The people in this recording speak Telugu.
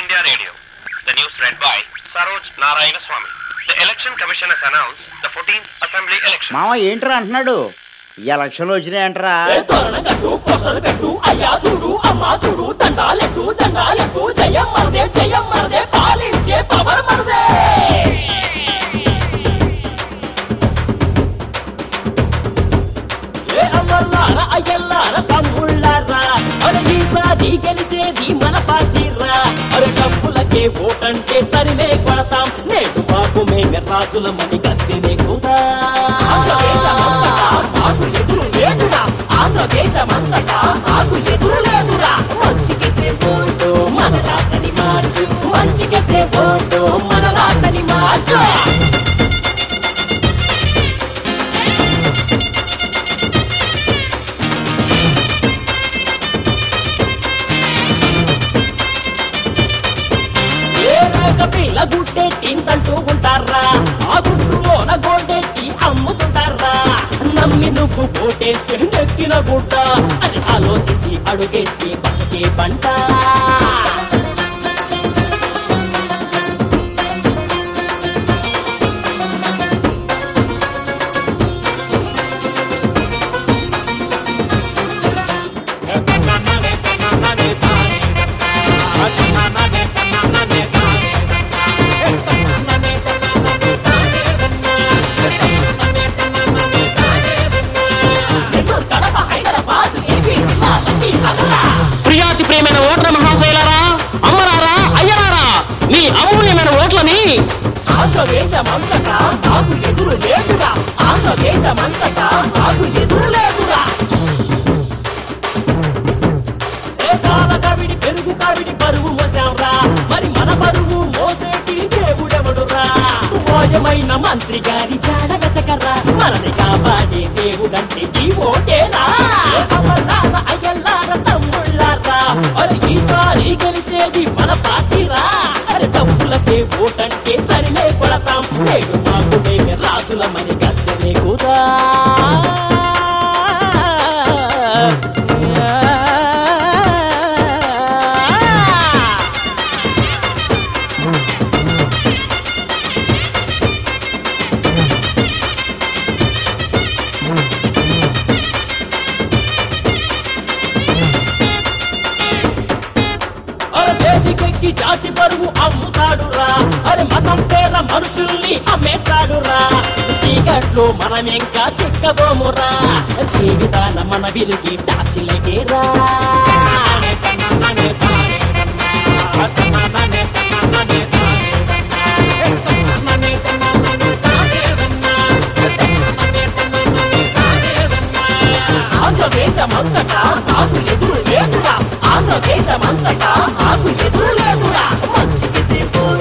India Radio. The news read by Saroj Narayana Swamy. The Election Commission has announced the 14th Assembly election. మామ ఏంట్రా అంటున్నాడు ఈ ఎలక్షన్లు వచ్చినాయంటరా ఏ తోరణ కట్టు పోస్టర్ కట్టు అయ్యా చూడు అమ్మా చూడు దండాలెట్టు దండాలెట్టు జయం మరదే జయం మరదే పాలించే పవర్ మరదే ఏ అమ్మల్లార అయ్యల్లార తమ్ముళ్ళారా అరే ఈసారి గెలిచేది మన పార్టీరా అరే డబ్బులకే ఓటంటే తరిమే కొడతాం నేడు బాబు మేమే రాజులమని గద్దెనే కూడా ఆంధ్రదేశమంతటా మాకు ఎదురు లేదురా ఆంధ్రదేశమంతటా మాకు ఎదురు లేదురా మంచికేసే ఓటు మన రాతని మార్చు మంచికేసే ఓటు మన రాతని మార్చు ఏ మేక పిల్ల గుడ్డెట్టిందంటూ ఉంటారా ఆ గుడ్డులోన గోడెట్టి అమ్ముతుంటారా నమ్మి నువ్వు కోటేస్తే నెక్కిన గుడ్డ అని ఆలోచించి అడుగేస్తే బతికే పంట నెల్లూరు కడప హైదరాబాద్ ఏపీ జిల్లాలన్నీ అగరా ప్రియాతి ప్రియమైన ఓట్ల మహాశైలారా అమ్మరారా అయ్యరారా మీ అమూల్యమైన ఓట్లని ఆంధ్రదేశమంతటా మాకు ఎదురు లేదురా ఆంధ్రదేశమంతటా మాకు ఎదురు లేదురా ఏ కాల కవిడి పెరుగు కవిడి బరువు మోసాంరా మరి మన బరువు మోసేటి దేవుడెవడురా మోయమైన మంత్రి గారి జాడ వెతకరా మనని కాపాడే దేవుడంటే ఈ ఓటేరా ఏ అమర్రార అయ్యల్లార తమ్ముళ్ళారా అరే ఈసారి గెలిచేది మన పార్టీరా అరే డబ్బులకే ఓటంటే తరిమే కొడతాం నేడు మాకు మేమే రాజులమని గద్దెనే కూడా అరే వేదికెక్కి జాతి బరువు అమ్ముతాడురా అరే మతం పేర మనుషుల్ని అమ్మేస్తాడురా చీకట్లో మనం ఇంకా చిక్కబోమురా జీవితాన మన విలిగి టాచిలకేరా ఆంధ్రదేశమంతటా మాకు ఎదురు లేదురా ఆంధ్రదేశమంతటా మాకు ఎదురు లేదురా మంచికి సేపు